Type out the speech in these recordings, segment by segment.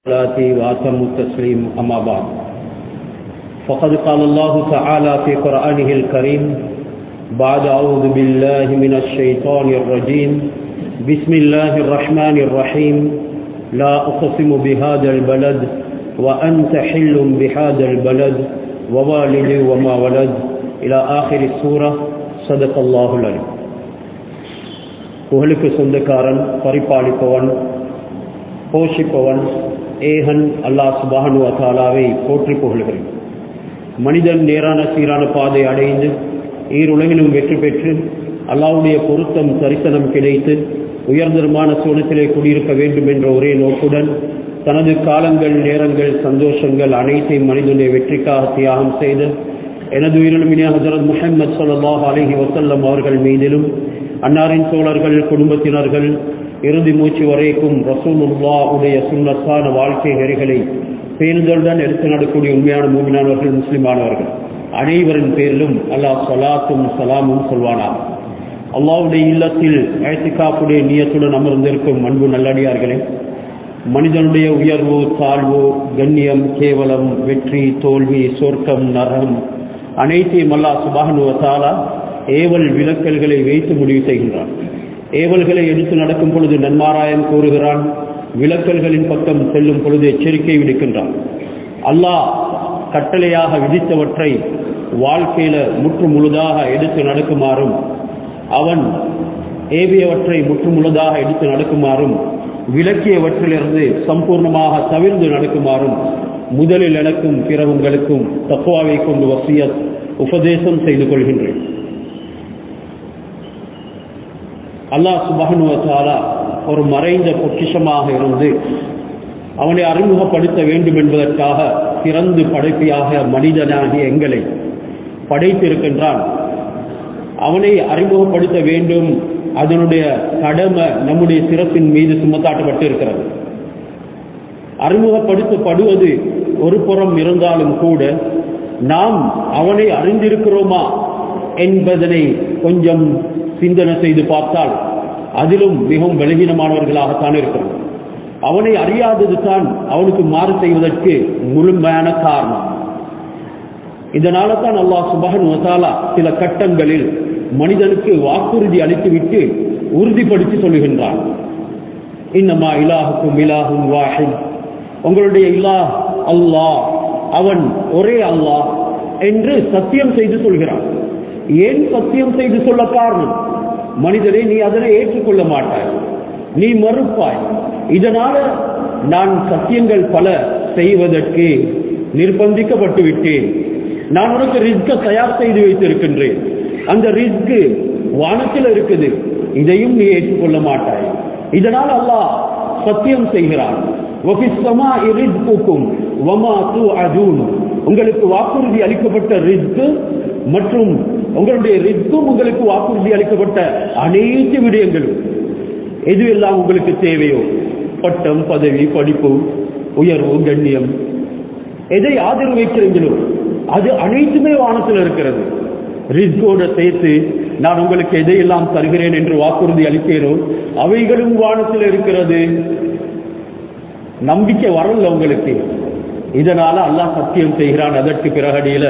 الصلاة وأتم التسليم أما بعد فقد قال الله تعالى في قرآنه الكريم بعد أعوذ بالله من الشيطان الرجيم بسم الله الرحمن الرحيم لا أقسم بهذا البلد وأنت حل بهذا البلد ووالد وما ولد إلى آخر السورة صدق الله العليم புகழுக்கு சொந்தக்காரன் பரிபாலிப்பவன் போஷிப்பவன் ஏகன் அல்லாஹ் சுபானு அசாலாவை போற்றி புகழ்கிறேன் மனிதன் நேரான சீரான பாதை அடைந்து ஈருலகிலும் வெற்றி பெற்று அல்லாவுடைய பொருத்தம் தரிசனம் கிடைத்து உயர்ந்தரமான சூழத்திலே குடியிருக்க வேண்டும் என்ற ஒரே நோக்குடன் தனது காலங்கள் நேரங்கள் சந்தோஷங்கள் அனைத்தையும் மனிதனுடைய வெற்றிக்காக தியாகம் செய்து எனது உயிரிலுமினிய ஹசரத் முஹம்மது சொல்லாஹ் அலஹி வசல்லம் அவர்கள் மீதிலும் அன்னாரின் தோழர்கள் குடும்பத்தினர்கள் இறுதி மூச்சு வரைக்கும் ரசூலுல்லா உடைய சுண்ணத்தான வாழ்க்கை நெறிகளை பேருந்தலுடன் எடுத்து நடக்கூடிய உண்மையான மூமினானவர்கள் முஸ்லிமானவர்கள் அனைவரின் பேரிலும் அல்லாஹ் சலாத்தும் சலாமும் சொல்வானா அல்லாவுடைய இல்லத்தில் ஏத்திகாப்புடைய நியத்துடன் அமர்ந்திருக்கும் அன்பு நல்லடியார்களே மனிதனுடைய உயர்வு தாழ்வு கண்ணியம் கேவலம் வெற்றி தோல்வி சொர்க்கம் நரகம் அனைத்தையும் அல்லாஹ் சுபானுவத்தாலா ஏவல் விலக்கல்களை வைத்து முடிவு செய்கின்றான் ஏவல்களை எடுத்து நடக்கும் பொழுது நன்மாராயம் கூறுகிறான் விலக்கல்களின் பக்கம் செல்லும் பொழுது எச்சரிக்கை விடுக்கின்றான் அல்லாஹ் கட்டளையாக விதித்தவற்றை வாழ்க்கையில முற்று முழுதாக எடுத்து நடக்குமாறும் அவன் ஏவியவற்றை முற்று முழுதாக எடுத்து நடக்குமாறும் விலக்கியவற்றிலிருந்து சம்பூர்ணமாக தவிர்ந்து நடக்குமாறும் முதலில் எனக்கும் பிறவங்களுக்கும் தக்குவாவை கொண்டு வசிய உபதேசம் செய்து கொள்கின்றேன் அல்லாஹ் சுபகனுவத்தாலா ஒரு மறைந்த பொக்கிஷமாக இருந்து அவனை அறிமுகப்படுத்த வேண்டும் என்பதற்காக சிறந்து படைப்பியாக மனிதனாகிய எங்களை படைத்திருக்கின்றான் அவனை அறிமுகப்படுத்த வேண்டும் அதனுடைய கடமை நம்முடைய சிறப்பின் மீது சுமத்தாட்டப்பட்டு இருக்கிறது அறிமுகப்படுத்தப்படுவது ஒரு புறம் இருந்தாலும் கூட நாம் அவனை அறிந்திருக்கிறோமா என்பதனை கொஞ்சம் சிந்தனை செய்து பார்த்தால் அதிலும் மிகவும் பலகீனமானவர்களாகத்தான் இருக்கிறோம் அவனை அறியாதது தான் அவனுக்கு மாறு செய்வதற்கு முழுமையான காரணம் இதனால தான் அல்லாஹ் சுபகன் வசாலா சில கட்டங்களில் மனிதனுக்கு வாக்குறுதி அளித்துவிட்டு உறுதிப்படுத்தி சொல்லுகின்றான் இன்னமா இலாஹுக்கும் இலாஹும் வாஹித் உங்களுடைய இலாஹ் அல்லாஹ் அவன் ஒரே அல்லாஹ் என்று சத்தியம் செய்து சொல்கிறான் ஏன் சத்தியம் செய்து சொல்ல காரணம் மனிதனை நீ அதனை ஏற்றுக்கொள்ள மாட்டாய் நீ மறுப்பாய் இதனால நான் சத்தியங்கள் பல செய்வதற்கு நிர்பந்திக்கப்பட்டு விட்டேன் நான் உனக்கு ரிஸ்க தயார் செய்து வைத்திருக்கின்றேன் அந்த ரிஸ்க் வானத்தில் இருக்குது இதையும் நீ ஏற்றுக்கொள்ள மாட்டாய் இதனால் அல்லாஹ் சத்தியம் செய்கிறான் உங்களுக்கு வாக்குறுதி அளிக்கப்பட்ட ரிஸ்க் மற்றும் உங்களுடைய ரிஸ்க்கும் உங்களுக்கு வாக்குறுதி அளிக்கப்பட்ட அனைத்து விடயங்களும் எது எல்லாம் உங்களுக்கு தேவையோ பட்டம் பதவி படிப்பு உயர்வு கண்ணியம் எதை ஆதரவு வைக்கிறீங்களோ அது அனைத்துமே வானத்தில் இருக்கிறது ரிஸ்கோட சேர்த்து நான் உங்களுக்கு எதையெல்லாம் தருகிறேன் என்று வாக்குறுதி அளிப்பேனோ அவைகளும் வானத்தில் இருக்கிறது நம்பிக்கை வரல உங்களுக்கு இதனால அல்லாஹ் சத்தியம் செய்கிறான் அதற்கு பிறகடியில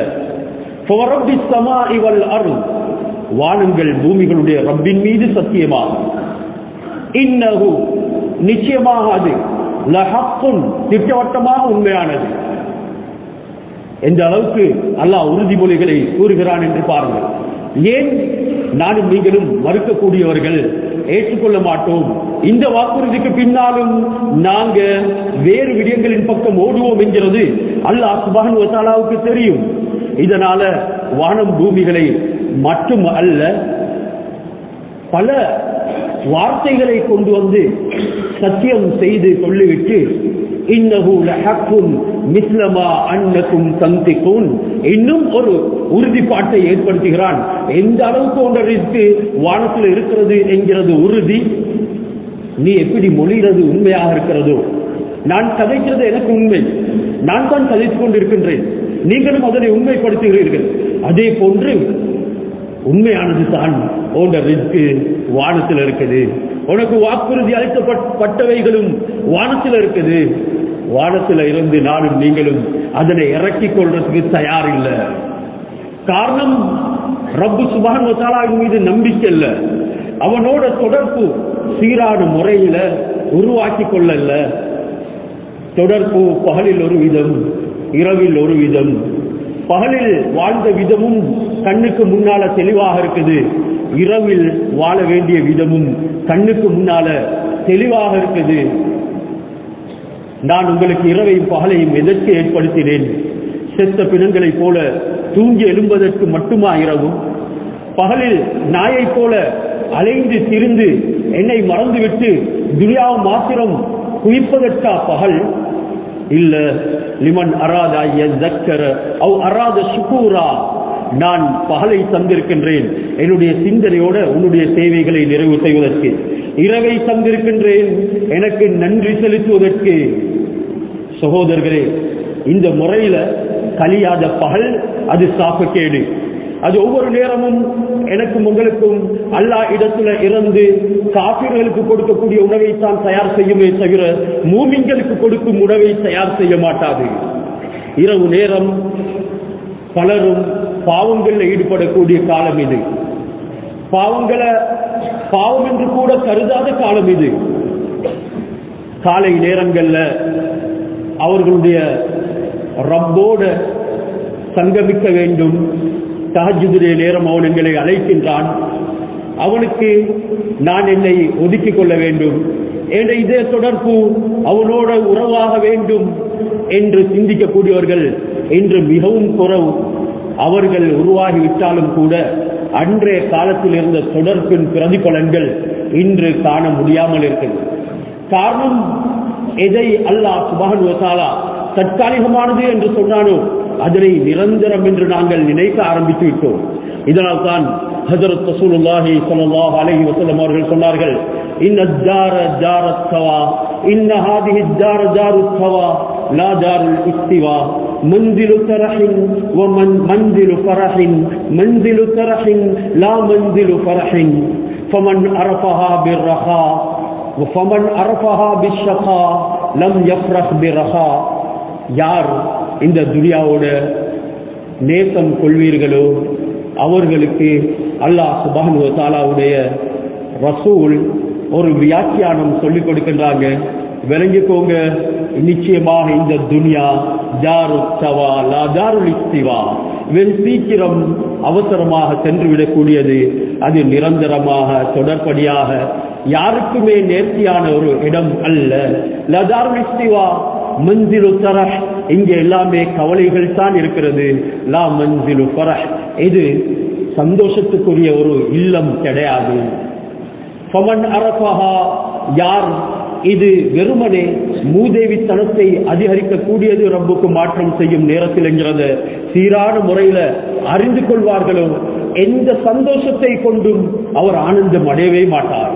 அருள் வானங்கள் பூமிகளுடைய ரப்பின் மீது சத்தியமாகும் இன்னகு நிச்சயமாக அது லஹப்புன் திட்டவட்டமாக உண்மையானது எந்த அளவுக்கு அல்லாஹ் உறுதிமொழிகளை கூறுகிறான் என்று பாருங்கள் ஏன் நானும் நீங்களும் மறுக்கக்கூடியவர்கள் ஏற்றுக்கொள்ள மாட்டோம் இந்த வாக்குறுதிக்கு பின்னாலும் நாங்க வேறு விடயங்களின் பக்கம் ஓடுவோம் என்கிறது அல்லாஹ் சுபான் வசாலாவுக்கு தெரியும் இதனால வானம் பூமிகளை மட்டும் அல்ல பல வார்த்தைகளை கொண்டு வந்து சத்தியம் செய்து சொல்லிவிட்டு இன்னும் ஒரு உறுதிப்பாட்டை ஏற்படுத்துகிறான் எந்த அளவுக்கு ஒன்றிற்கு வானத்தில் இருக்கிறது என்கிறது உறுதி நீ எப்படி மொழிகிறது உண்மையாக இருக்கிறதோ நான் கதைக்கிறது எனக்கு உண்மை நான் தான் கதைத்துக் கொண்டிருக்கின்றேன் நீங்களும் அதனை உண்மைப்படுத்துகிறீர்கள் அதே போன்று உண்மையானது தான் உன் ரிஸ்க் வானத்தில் இருக்குது உனக்கு வாக்குறுதி அளிக்கப்பட்டவைகளும் வானத்தில் இருக்குது வானத்துல இருந்து நானும் நீங்களும் அதனை இறக்கிக் கொள்றதுக்கு தயார் இல்லை காரணம் ரப்பு சுபான் வசாலாவின் மீது நம்பிக்கை இல்லை அவனோட தொடர்பு சீரான முறையில உருவாக்கி கொள்ளல தொடர்பு பகலில் ஒரு விதம் இரவில் ஒரு விதம் பகலில் வாழ்ந்த விதமும் கண்ணுக்கு முன்னால தெளிவாக இருக்குது இரவில் வாழ வேண்டிய விதமும் கண்ணுக்கு முன்னால தெளிவாக இருக்குது நான் உங்களுக்கு இரவையும் பகலையும் எதற்கு ஏற்படுத்தினேன் செத்த பிணங்களைப் போல தூங்கி எழும்பதற்கு மட்டுமா இரவும் பகலில் நாயைப் போல அலைந்து திரிந்து என்னை மறந்துவிட்டு துனியாவை மாத்திரம் குவிப்பதற்கா பகல் இல்ல லிமன் அராதா ஜக்கர அவ் அராத சுக்கூரா நான் பகலை தந்திருக்கின்றேன் என்னுடைய சிந்தனையோட உன்னுடைய சேவைகளை நிறைவு செய்வதற்கு இரவை தந்திருக்கின்றேன் எனக்கு நன்றி செலுத்துவதற்கு சகோதரர்களே இந்த முறையில கலியாத பகல் அது சாப்பக்கேடு அது ஒவ்வொரு நேரமும் எனக்கும் உங்களுக்கும் அல்லா இடத்துல இருந்து காப்பீர்களுக்கு கொடுக்கக்கூடிய உணவை தான் தயார் செய்யுமே தவிர மூமிங்களுக்கு கொடுக்கும் உணவை தயார் செய்ய மாட்டாது இரவு நேரம் பலரும் பாவங்களில் ஈடுபடக்கூடிய காலம் இது பாவங்களை பாவம் என்று கூட கருதாத காலம் இது காலை நேரங்கள்ல அவர்களுடைய ரப்போட சங்கமிக்க வேண்டும் தஹஜுடைய நேரம் அவன் எங்களை அழைக்கின்றான் அவனுக்கு நான் என்னை ஒதுக்கிக் கொள்ள வேண்டும் என்ற இதே தொடர்பு அவனோட உறவாக வேண்டும் என்று சிந்திக்கக்கூடியவர்கள் இன்று மிகவும் குறவு அவர்கள் உருவாகிவிட்டாலும் கூட அன்றைய காலத்தில் இருந்த தொடர்பின் பிரதிபலன்கள் இன்று காண முடியாமல் இருக்கிறது காரணம் எதை அல்லாஹ் சுபஹன் வசாலா தற்காலிகமானது என்று சொன்னானோ அதனை நிரந்தரம் என்று நாங்கள் நினைக்க ஆரம்பித்து விட்டோம் இதனால் தான் ஹஜரத் ரசூலுல்லாஹி ஸல்லல்லாஹு அலைஹி வஸல்லம் அவர்கள் சொன்னார்கள் இன்ன ஜார ஜாரத் சவா இன்ன ஹாதிஹி ஜார ஜாருத் சவா லா ஜாருல் இஸ்திவா منزل فرح ومن منزل فرح منزل فرح لا منزل فرح فمن عرفها بالرخاء وفمن عرفها بالشقاء لم يفرح بالرخاء யார் இந்த துனியாவோட நேசம் கொள்வீர்களோ அவர்களுக்கு அல்லாஹ் சுபான் தாலாவுடைய ரசூல் ஒரு வியாக்கியானம் சொல்லிக் கொடுக்கின்றாங்க விளங்கிக்கோங்க நிச்சயமாக இந்த துனியா ஜாரு சவா லா ஜாருல் இஸ்திவா வெகு சீக்கிரம் அவசரமாக சென்று விடக்கூடியது அது நிரந்தரமாக தொடர்படியாக யாருக்குமே நேர்த்தியான ஒரு இடம் அல்ல லதாருல் இஸ்திவா மஞ்சிலு தரஹ் இங்க எல்லாமே கவலைகள் தான் இருக்கிறது லா மஞ்சிலு ஃபரஹ் இது சந்தோஷத்துக்குரிய ஒரு இல்லம் கிடையாது ஃபமன் அரஃபஹா யார் இது வெறுமனே மூதேவித்தனத்தை அதிகரிக்கக்கூடியது ரப்புக்கு மாற்றம் செய்யும் நேரத்தில் என்கிறது சீரான முறையில அறிந்து கொள்வார்களோ எந்த சந்தோஷத்தை கொண்டும் அவர் ஆனந்தம் அடையவே மாட்டார்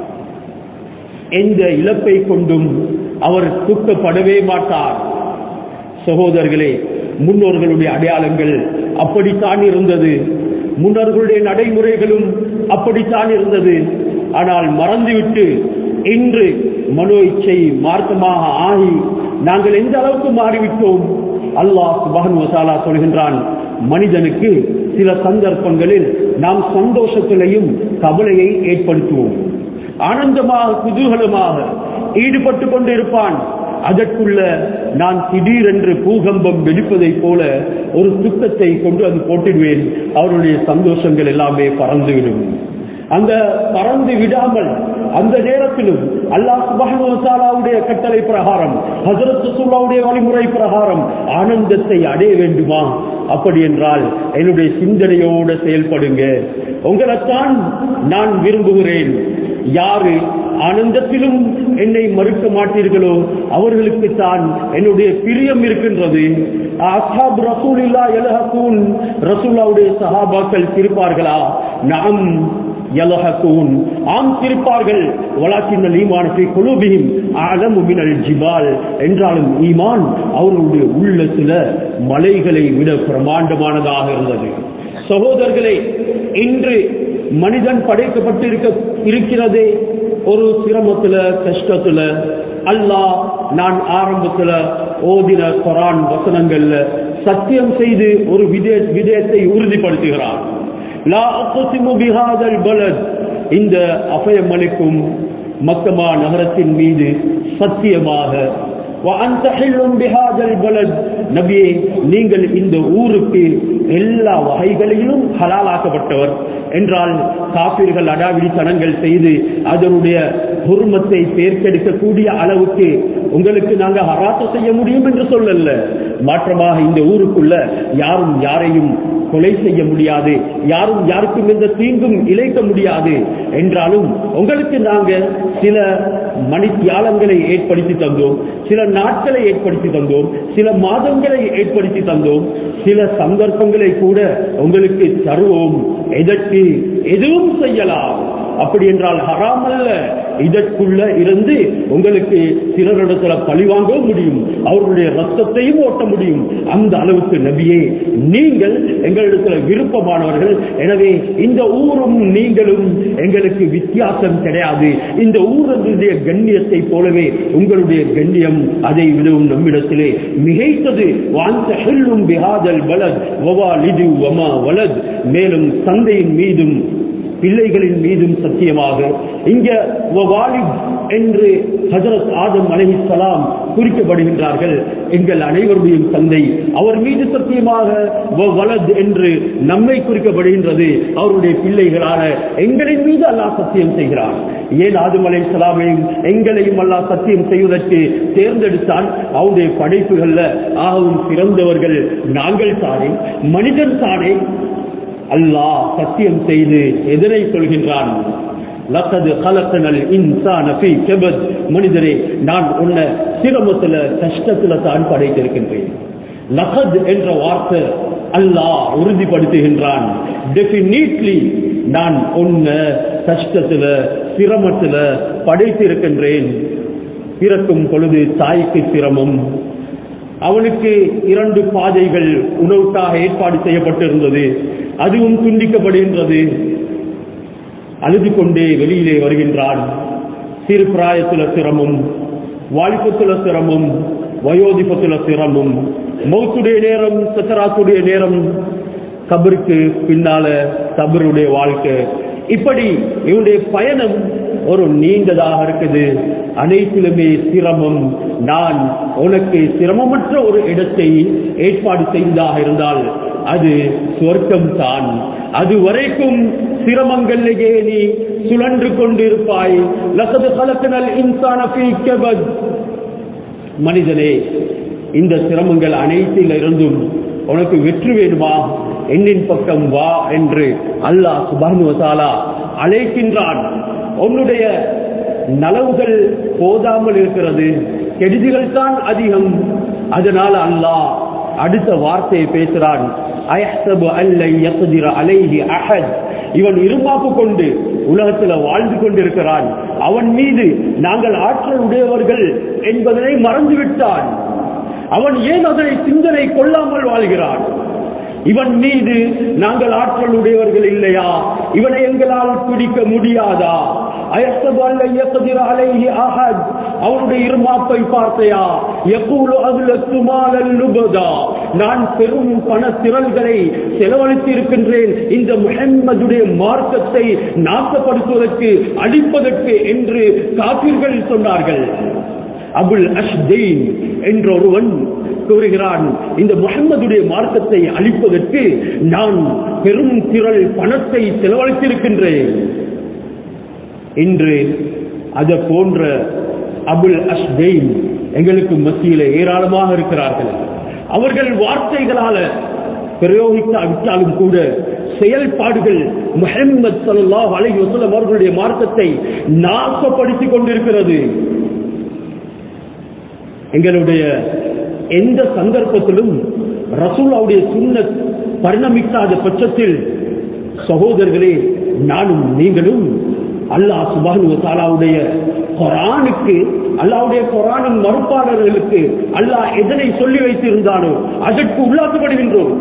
எந்த இழப்பை கொண்டும் அவர் துக்கப்படவே மாட்டார் சகோதரர்களே முன்னோர்களுடைய அடையாளங்கள் அப்படித்தான் இருந்தது முன்னோர்களுடைய நடைமுறைகளும் அப்படித்தான் இருந்தது ஆனால் மறந்துவிட்டு இன்று மனோ இச்சை மார்க்கமாக ஆகி நாங்கள் எந்த அளவுக்கு மாறிவிட்டோம் அல்லாஹ் சுபஹன் வசாலா சொல்கின்றான் மனிதனுக்கு சில சந்தர்ப்பங்களில் நாம் சந்தோஷத்திலையும் கவலையை ஏற்படுத்துவோம் ஆனந்தமாக குதூகலமாக ஈடுபட்டு கொண்டிருப்பான் அதற்குள்ள நான் திடீரென்று பூகம்பம் வெடிப்பதைப் போல ஒரு துக்கத்தை கொண்டு அது போட்டிடுவேன் அவருடைய சந்தோஷங்கள் எல்லாமே பறந்துவிடும் அந்த பறந்து விடாமல் அந்த நேரத்திலும் அல்லாஹ் சுபஹானுடைய கட்டளை பிரகாரம் ஹசரத் சுல்லாவுடைய வழிமுறை பிரகாரம் ஆனந்தத்தை அடைய வேண்டுமா அப்படி என்றால் என்னுடைய சிந்தனையோடு செயல்படுங்க உங்களைத்தான் நான் விரும்புகிறேன் யாரு ஆனந்தத்திலும் என்னை மறுக்க மாட்டீர்களோ அவர்களுக்கு தான் என்னுடைய பிரியம் இருக்கின்றது அசாப் ரசூலில்லா எலஹூன் ரசூல்லாவுடைய சஹாபாக்கள் திருப்பார்களா நாம் யலஹூன் ஆம் திருப்பார்கள் வலாக்கின் ஈமானத்தை குழுபியும் அலம் மினல் ஜிபால் என்றாலும் ஈமான் அவர்களுடைய உள்ள சில மலைகளை விட பிரமாண்டமானதாக இருந்தது சகோதரர்களே இன்று மனிதன் படைக்கப்பட்டு இருக்க இருக்கிறதே ஒரு சிரமத்துல கஷ்டத்துல அல்லாஹ் நான் ஆரம்பத்துல ஓதின குரான் வசனங்கள்ல சத்தியம் செய்து ஒரு விதய விதயத்தை உறுதிப்படுத்துகிறார் லா அக்ஸிமு பிஹாதல் பலத் இந்த அபயமளிக்கும் மக்கமா நகரத்தின் மீது சத்தியமாக وأنت حل بهذا البلد நபியே நீங்கள் இந்த ஊருக்கு எல்லா வகைகளிலும் ஹலாலாக்கப்பட்டவர் என்றால் காப்பீர்கள் அடாவிடித்தனங்கள் செய்து அதனுடைய குருமத்தை பேர்க்கெடுக்கக்கூடிய அளவுக்கு உங்களுக்கு நாங்க ஹராத்த செய்ய முடியும் என்று சொல்லல மாற்றமாக இந்த ஊருக்குள்ள யாரும் யாரையும் கொலை செய்ய முடியாது யாரும் யாருக்கும் எந்த தீங்கும் இழைக்க முடியாது என்றாலும் உங்களுக்கு நாங்க சில மணித்தியாலங்களை ஏற்படுத்தி தந்தோம் சில நாட்களை ஏற்படுத்தி தந்தோம் சில மாதங்களை ஏற்படுத்தி தந்தோம் சில சந்தர்ப்பங்களை கூட உங்களுக்கு தருவோம் எதற்கு எதுவும் செய்யலாம் அப்படி என்றால் ஹராம் அல்ல இதற்குள்ள இருந்து உங்களுக்கு சிலரிடத்துல பழிவாங்கவும் முடியும் அவர்களுடைய ரத்தத்தையும் ஓட்ட முடியும் அந்த அளவுக்கு நபியே நீங்கள் எங்களிடத்துல விருப்பமானவர்கள் எனவே இந்த ஊரும் நீங்களும் எங்களுக்கு வித்தியாசம் கிடையாது இந்த ஊரனுடைய கண்ணியத்தை போலவே உங்களுடைய கண்ணியம் அதை விடவும் நம்மிடத்திலே மிகைத்தது வாந்த செல்லும் பிஹாதல் வலத் வவாலிது வமா வலத் மேலும் தந்தையின் மீதும் பிள்ளைகளின் மீதும் சத்தியமாக இங்க வாலிப் என்று ஹஜரத் ஆதம் அலைஹிஸ்ஸலாம் குறிக்கப்படுகின்றார்கள் எங்கள் அனைவருடைய தந்தை அவர் மீது சத்தியமாக வலத் என்று நம்மை குறிக்கப்படுகின்றது அவருடைய பிள்ளைகளான எங்களின் மீது அல்லாஹ் சத்தியம் செய்கிறார் ஏன் ஆதம் அலைஹிஸ்ஸலாமையும் எங்களையும் அல்லாஹ் சத்தியம் செய்வதற்கு தேர்ந்தெடுத்தான் அவருடைய படைப்புகள்ல ஆகவும் சிறந்தவர்கள் நாங்கள் தானே மனிதன் தானே அல்லாஹ் சத்தியம் செய்து எதனை சொல்கின்றான் லக்கது கலக்கனல் இன்சான ஃபீ கபத் மனிதரே நான் உன்னை சிரமத்துல கஷ்டத்துல தான் படைத்திருக்கின்றேன் லகத் என்ற வார்த்தை அல்லாஹ் உறுதிப்படுத்துகின்றான் டெபினிட்லி நான் உன்னை கஷ்டத்துல சிரமத்துல படைத்திருக்கின்றேன் பிறக்கும் பொழுது தாய்க்கு சிரமம் அவனுக்கு இரண்டு பாதைகள் உணவுக்காக ஏற்பாடு செய்யப்பட்டிருந்தது அதுவும் துண்டிக்கப்படுகின்றது அழுது கொண்டே வெளியிலே வருகின்றான் சிறு பிராயத்துல சிரமம் வாலிபத்துல சிரமம் வயோதிபத்துல சிரமம் மௌத்துடைய நேரம் சக்கராத்துடைய நேரம் கபருக்கு பின்னால கபருடைய வாழ்க்கை இப்படி இவனுடைய பயணம் ஒரு நீண்டதாக இருக்குது அனைத்திலுமே சிரமம் நான் உனக்கு சிரமமற்ற ஒரு இடத்தை ஏற்பாடு செய்ததாக இருந்தால் அது சொர்க்கம் தான் அது வரைக்கும் சிரமங்களிலேயே நீ சுழன்று கொண்டிருப்பாய் லக்கது கலக்கனல் இன்சான ஃபீ கபத் மனிதனே இந்த சிரமங்கள் அனைத்தில் இருந்தும் உனக்கு வெற்றி வேணுமா என்னின் பக்கம் வா என்று அல்லாஹ் சுபானுவசாலா அழைக்கின்றான் உன்னுடைய நலவுகள் போதாமல் இருக்கிறது கெடுதிகள் தான் அதிகம் அதனால அல்லாஹ் அடுத்த வார்த்தையை பேசுறான் அயஹ்சபு அல்லை யக்திர அலைஹி அஹத் இவன் இருமாப்பு கொண்டு உலகத்துல வாழ்ந்து கொண்டிருக்கிறான் அவன் மீது நாங்கள் ஆற்றல் உடையவர்கள் என்பதனை மறந்துவிட்டான் அவன் ஏன் அதனை சிந்தனை கொள்ளாமல் வாழ்கிறான் இவன் மீது நாங்கள் ஆற்றல் உடையவர்கள் இல்லையா இவனை எங்களால் பிடிக்க முடியாதா அவனுடைய இருமாப்பை பார்த்தையா எப்பூலோ அதுல சுமாலல் லுபதா நான் பெரும் பண திரள்களை செலவழித்து இருக்கின்றேன் இந்த முஹம்மதுடைய மார்க்கத்தை நாசப்படுத்துவதற்கு அழிப்பதற்கு என்று காப்பீர்கள் சொன்னார்கள் அபுல் அஷ்தீன் என்ற ஒருவன் கூறுகிறான் இந்த முகம்மதுடைய மார்க்கத்தை அழிப்பதற்கு நான் பெரும் திரள் பணத்தை செலவழித்திருக்கின்றேன் இன்று அது போன்ற அபுல் அஷ்தெயின் எங்களுக்கு மத்தியில ஏராளமாக இருக்கிறார்கள் அவர்கள் வார்த்தைகளால பிரயோகிக்காவிட்டாலும் கூட செயல்பாடுகள் முஹம்மது ஸல்லல்லாஹு அலைஹி வஸல்லம் அவர்களுடைய மார்க்கத்தை நாசப்படுத்திக் கொண்டிருக்கிறது எங்களுடைய எந்த சந்தர்ப்பத்திலும் ரசூலாவுடைய சுன்னத் பரிணமிக்காத பட்சத்தில் சகோதரர்களே நானும் நீங்களும் அல்லாஹ் சுபானு தாலாவுடைய குரானுக்கு அல்லாவுடைய குரானின் மறுப்பாளர்களுக்கு அல்லாஹ் எதனை சொல்லி வைத்திருந்தானோ அதற்கு உள்ளாக்கப்படுகின்றோம்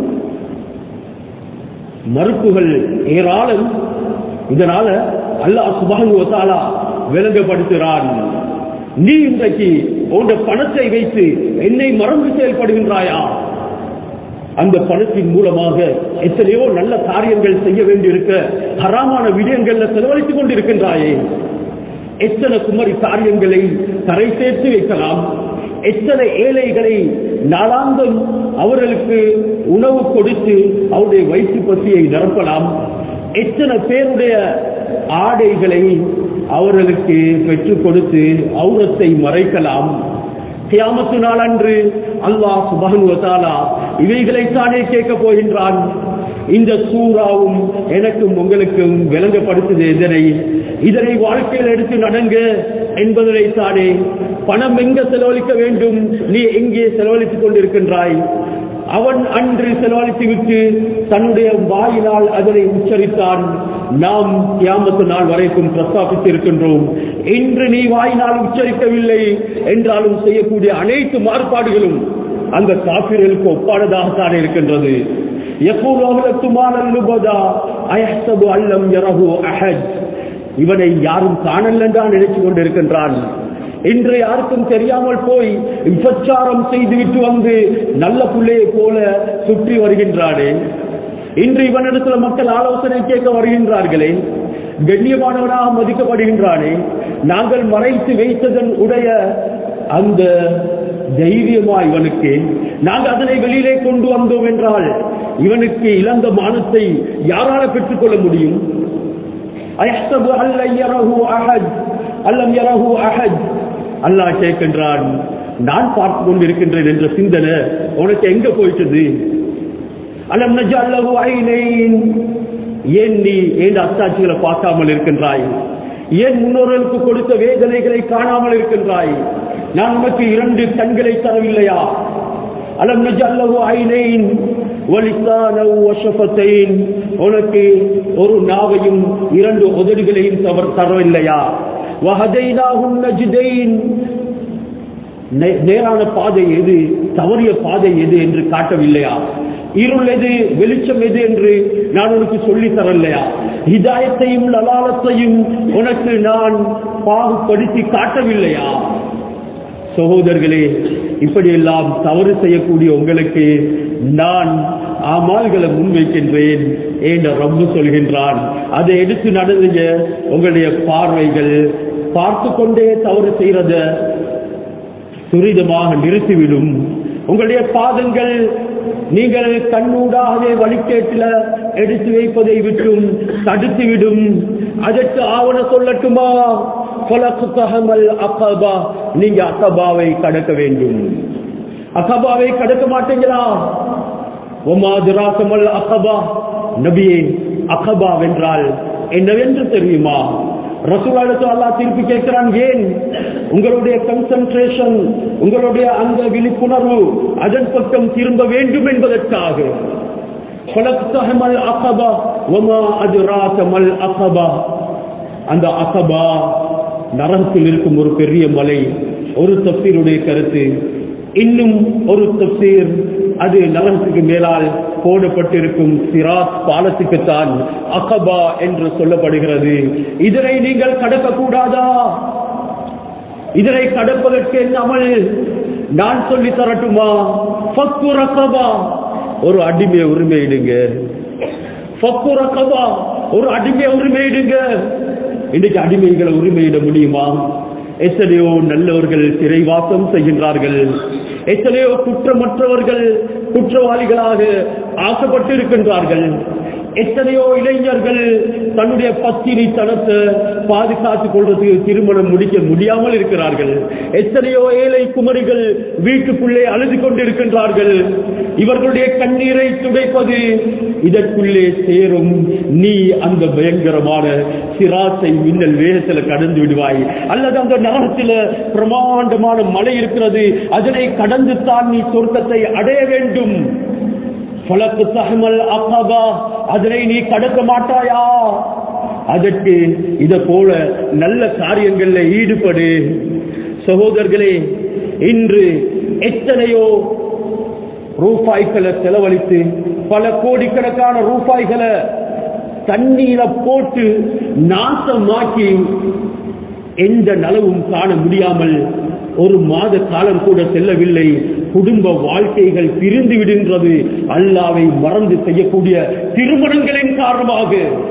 மறுப்புகள் ஏராளம் இதனால அல்லாஹ் சுபானு தாலா விளங்கப்படுத்துகிறான் நீ இன்றைக்கு உன் பணத்தை வைத்து என்னை மறந்து செயல்படுகின்றாயா அந்த பணத்தின் மூலமாக எத்தனையோ நல்ல காரியங்கள் செய்ய வேண்டியிருக்க ஹராமான விடயங்கள்ல செலவழித்துக் கொண்டிருக்கின்றாயே எத்தனை குமரி காரியங்களை கரை சேர்த்து வைக்கலாம் எத்தனை ஏழைகளை நாளாந்தம் அவர்களுக்கு உணவு கொடுத்து அவருடைய வயிற்று பசியை நிரப்பலாம் எத்தனை பேருடைய ஆடைகளை அவர்களுக்கு பெற்றுக் கொடுத்து அவுரத்தை மறைக்கலாம் கியாமத்து நாள் அன்று அல்லாஹ் சுபகனுவத்தாலா இவைகளைத்தானே கேட்க போகின்றான் இந்த சூறாவும் எனக்கும் உங்களுக்கும் விளங்கப்படுத்துது இதனை இதனை வாழ்க்கையில் எடுத்து நடங்க என்பதனைத்தானே பணம் எங்க செலவழிக்க வேண்டும் நீ எங்கே செலவழித்துக் கொண்டிருக்கின்றாய் அவன் அன்று செலவழித்து விட்டு தன்னுடைய வாயினால் அதனை உச்சரித்தான் நாம் கியாமத்து நாள் வரைக்கும் பிரஸ்தாபித்து இருக்கின்றோம் இன்று நீ வாயினால் உச்சரிக்கவில்லை என்றாலும் செய்யக்கூடிய அனைத்து மாறுபாடுகளும் அந்த காப்பீர்களுக்கு ஒப்பானதாகத்தான் இருக்கின்றது இவனை யாரும் காணல் என்றான் நினைச்சு கொண்டிருக்கின்றான் இன்று யாருக்கும் தெரியாமல் போய் விபச்சாரம் செய்துவிட்டு வந்து நல்ல பிள்ளையை போல சுற்றி வருகின்றானே இன்று இவனிடத்துல மக்கள் ஆலோசனை கேட்க வருகின்றார்களே கண்ணியமானவனாக மதிக்கப்படுகின்றானே நாங்கள் மறைத்து வைத்ததன் உடைய அந்த தைரியமா இவனுக்கு நாங்கள் அதனை வெளியிலே கொண்டு வந்தோம் என்றால் இவனுக்கு இழந்த மானத்தை யாரால பெற்றுக்கொள்ள முடியும் அயஹ்சபு அல்ல யரஹு அஹத் அல்லம் யரஹு அஹத் அல்லாஹ் கேட்கின்றான் நான் பார்த்து கொண்டிருக்கின்றேன் என்ற சிந்தனை உனக்கு எங்க போயிட்டது அலம் நஜ அல்லஹு ஐனைன் ஏன் நீ ஏன் அத்தாட்சிகளை பார்க்காமல் இருக்கின்றாய் ஏன் முன்னோர்களுக்கு கொடுத்த வேதனைகளை காணாமல் இருக்கின்றாய் நான் உனக்கு இரண்டு கண்களை தரவில்லையா அலம் நஜ அல்லஹு ஐனைன் உனக்கு ஒரு நாவையும் இரண்டு உதடுகளையும் தரவில்லையா நேரான பாதை எது தவறிய பாதை எது என்று காட்டவில்லையா இருள் எது வெளிச்சம் எது என்று நான் உனக்கு சொல்லி தரலையா ஹிதாயத்தையும் லலாலத்தையும் உனக்கு நான் பாகுபடுத்தி காட்டவில்லையா சகோதரர்களே இப்படியெல்லாம் தவறு செய்யக்கூடிய உங்களுக்கு நான் அமால்களை முன்வைக்கின்றேன் என்ற ரப்பு சொல்கின்றான் அதை எடுத்து நடந்துங்க உங்களுடைய பார்வைகள் பார்த்து கொண்டே தவறு செய்யறத துரிதமாக நிறுத்திவிடும் உங்களுடைய பாதங்கள் நீங்கள் கண்ணூடாகவே வழிகேட்டில் எடுத்து வைப்பதை விட்டும் தடுத்துவிடும் அதற்கு ஆவண சொல்லட்டுமா அக்கபா நீங்க அக்கபாவை கடக்க வேண்டும் அக்கபாவை கடக்க மாட்டீங்களா ஒமாதுராக்கமல் அக்கபா நபியே அக்கபா வென்றால் என்னவென்று தெரியுமா ரசூலாளுக்கு அல்லா திருப்பி கேட்கிறான் ஏன் உங்களுடைய கன்சன்ட்ரேஷன் உங்களுடைய அந்த விழிப்புணர்வு அதன் பக்கம் திரும்ப வேண்டும் என்பதற்காக அகபா ஒமா அது ராசமல் அகபா அந்த அகபா நரகத்தில் இருக்கும் ஒரு பெரிய மலை ஒரு தப்சீருடைய கருத்து இன்னும் ஒரு தப்சீர் அது நரகத்துக்கு மேலால் போடப்பட்டிருக்கும் சிராத் பாலத்துக்குத்தான் அகபா என்று சொல்லப்படுகிறது இதனை நீங்கள் கடக்க கூடாதா இதனை கடப்பதற்கு என்ன அமல் நான் சொல்லி தரட்டுமா ஃபக்கு ரகபா ஒரு அடிமையை உரிமையிடுங்க ஃபக்கு ரகபா ஒரு அடிமையை உரிமையிடுங்க இன்னைக்கு அடிமைகளை உரிமையிட முடியுமா எத்தனையோ நல்லவர்கள் சிறைவாசம் செய்கின்றார்கள் எத்தனையோ குற்றமற்றவர்கள் குற்றவாளிகளாக ஆசைப்பட்டு இருக்கின்றார்கள் எத்தனையோ இளைஞர்கள் தன்னுடைய பத்தினி தனத்தை பாதுகாத்துக் கொள்றதுக்கு திருமணம் முடிக்க முடியாமல் இருக்கிறார்கள் எத்தனையோ ஏழை குமரிகள் வீட்டுக்குள்ளே அழுது கொண்டிருக்கின்றார்கள் இவர்களுடைய கண்ணீரை துடைப்பது இதற்குள்ளே சேரும் நீ அந்த பயங்கரமான சிராசை மின்னல் வேகத்தில் கடந்து விடுவாய் அல்லது அந்த நகரத்தில் பிரமாண்டமான மலை இருக்கிறது அதனை கடந்து தான் நீ சொர்க்கத்தை அடைய வேண்டும் பலக்கு தகமல் அக்கபா அதனை நீ கடக்க மாட்டாயா அதற்கு இத போல நல்ல காரியங்கள்ல ஈடுபடு சகோதரர்களே இன்று எத்தனையோ ரூபாய்களை செலவழித்து பல கோடிக்கணக்கான ரூபாய்களை தண்ணீர போட்டு நாசமாக்கி எந்த நலவும் காண முடியாமல் ஒரு மாத காலம் கூட செல்லவில்லை குடும்ப வாழ்க்கைகள் பிரிந்து விடுகின்றது அல்லாவை மறந்து செய்யக்கூடிய திருமணங்களின் காரணமாக